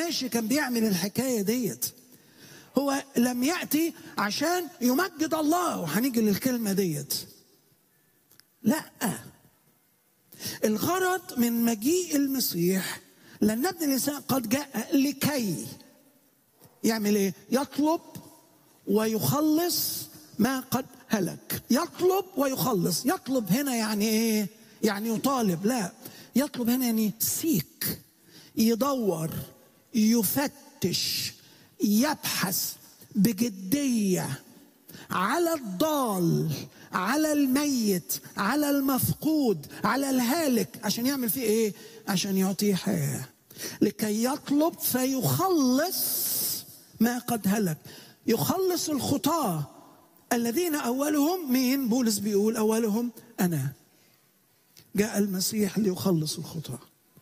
ماشي كان بيعمل الحكايه ديت هو لم ياتي عشان يمجد الله وهنيجي للكلمه ديت لا الغرض من مجيء المسيح لان ابن الانسان قد جاء لكي يعمل ايه يطلب ويخلص ما قد هلك يطلب ويخلص يطلب هنا يعني ايه يعني يطالب لا يطلب هنا يعني سيك يدور يفتش يبحث بجديه على الضال على الميت على المفقود على الهالك عشان يعمل فيه ايه عشان يعطيه حياه لكي يطلب فيخلص ما قد هلك يخلص الخطاه الذين اولهم مين بولس بيقول اولهم انا جاء المسيح ليخلص الخطاه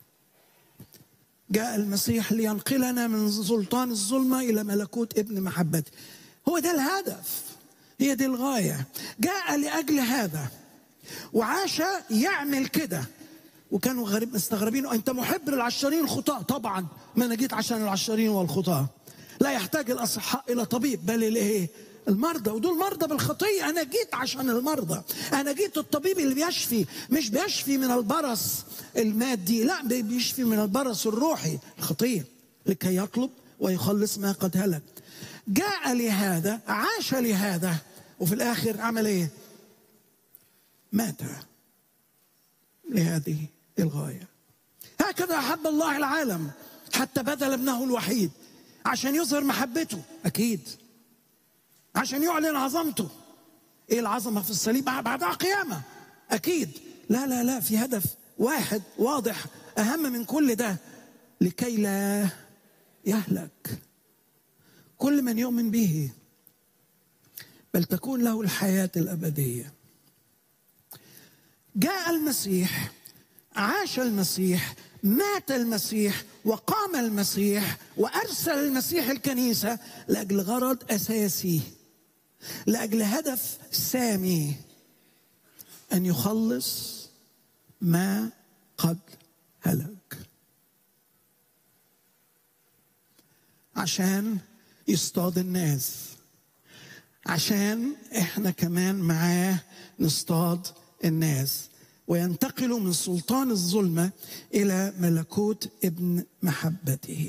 جاء المسيح لينقلنا من سلطان الظلمه الى ملكوت ابن محبته هو ده الهدف هي دي الغايه جاء لاجل هذا وعاش يعمل كده وكانوا غريب مستغربين انت محب للعشارين الخطاة طبعا ما انا جيت عشان العشارين والخطاة لا يحتاج الاصحاء الى طبيب بل الايه المرضى ودول مرضى بالخطيه انا جيت عشان المرضى انا جيت الطبيب اللي بيشفي مش بيشفي من البرص المادي لا بيشفي من البرص الروحي الخطيه لكي يطلب ويخلص ما قد هلك جاء لهذا عاش لهذا وفي الاخر عمل ايه مات لهذه الغايه هكذا احب الله العالم حتى بذل ابنه الوحيد عشان يظهر محبته اكيد عشان يعلن عظمته ايه العظمه في الصليب بعدها قيامه اكيد لا لا لا في هدف واحد واضح اهم من كل ده لكي لا يهلك كل من يؤمن به بل تكون له الحياه الابديه جاء المسيح عاش المسيح مات المسيح وقام المسيح وارسل المسيح الكنيسه لاجل غرض اساسي لاجل هدف سامي ان يخلص ما قد هلك عشان يصطاد الناس عشان احنا كمان معاه نصطاد الناس وينتقلوا من سلطان الظلمه الى ملكوت ابن محبته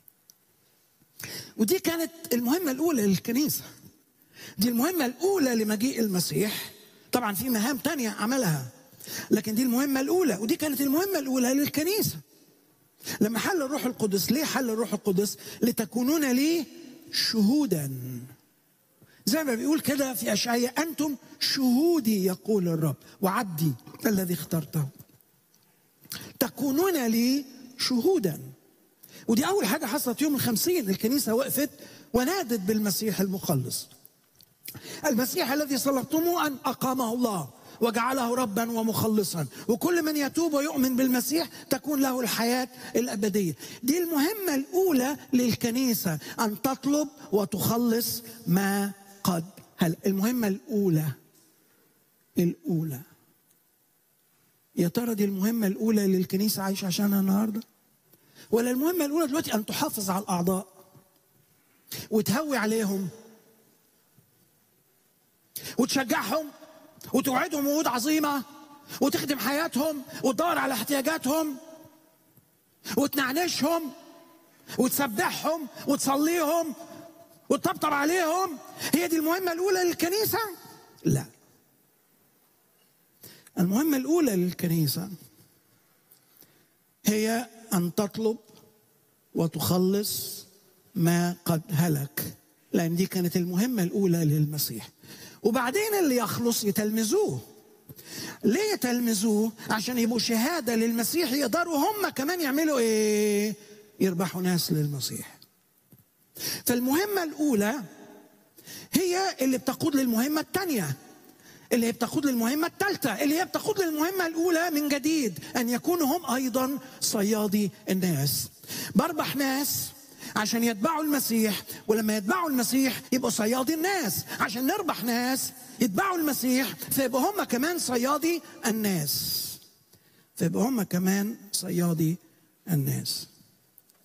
ودي كانت المهمه الاولى للكنيسه دي المهمه الاولى لمجيء المسيح طبعا في مهام تانية عملها لكن دي المهمه الاولى ودي كانت المهمه الاولى للكنيسه لما حل الروح القدس ليه حل الروح القدس لتكونون لي شهودا زي ما بيقول كده في أشعية أنتم شهودي يقول الرب وعبدي الذي اخترته تكونون لي شهودا ودي أول حاجة حصلت يوم الخمسين الكنيسة وقفت ونادت بالمسيح المخلص المسيح الذي صلبتموه أن أقامه الله وجعله ربا ومخلصا وكل من يتوب ويؤمن بالمسيح تكون له الحياة الأبدية دي المهمة الأولى للكنيسة أن تطلب وتخلص ما قد هل المهمة الأولى الأولى يا ترى دي المهمة الأولى اللي الكنيسة عايشة عشانها النهاردة ولا المهمة الأولى دلوقتي أن تحافظ على الأعضاء وتهوي عليهم وتشجعهم وتوعدهم وعود عظيمة وتخدم حياتهم وتدور على احتياجاتهم وتنعنشهم وتسبحهم وتصليهم وتطبطب عليهم هي دي المهمة الأولى للكنيسة؟ لا المهمة الأولى للكنيسة هي أن تطلب وتخلص ما قد هلك لأن دي كانت المهمة الأولى للمسيح وبعدين اللي يخلص يتلمذوه ليه يتلمذوه عشان يبقوا شهاده للمسيح يقدروا هم كمان يعملوا ايه يربحوا ناس للمسيح فالمهمه الاولى هي اللي بتقود للمهمه الثانيه اللي هي بتقود للمهمة الثالثة اللي هي بتقود للمهمة الأولى من جديد أن يكونوا هم أيضا صيادي الناس بربح ناس عشان يتبعوا المسيح ولما يتبعوا المسيح يبقوا صيادي الناس عشان نربح ناس يتبعوا المسيح فيبقوا هم كمان صيادي الناس فيبقوا هم كمان صيادي الناس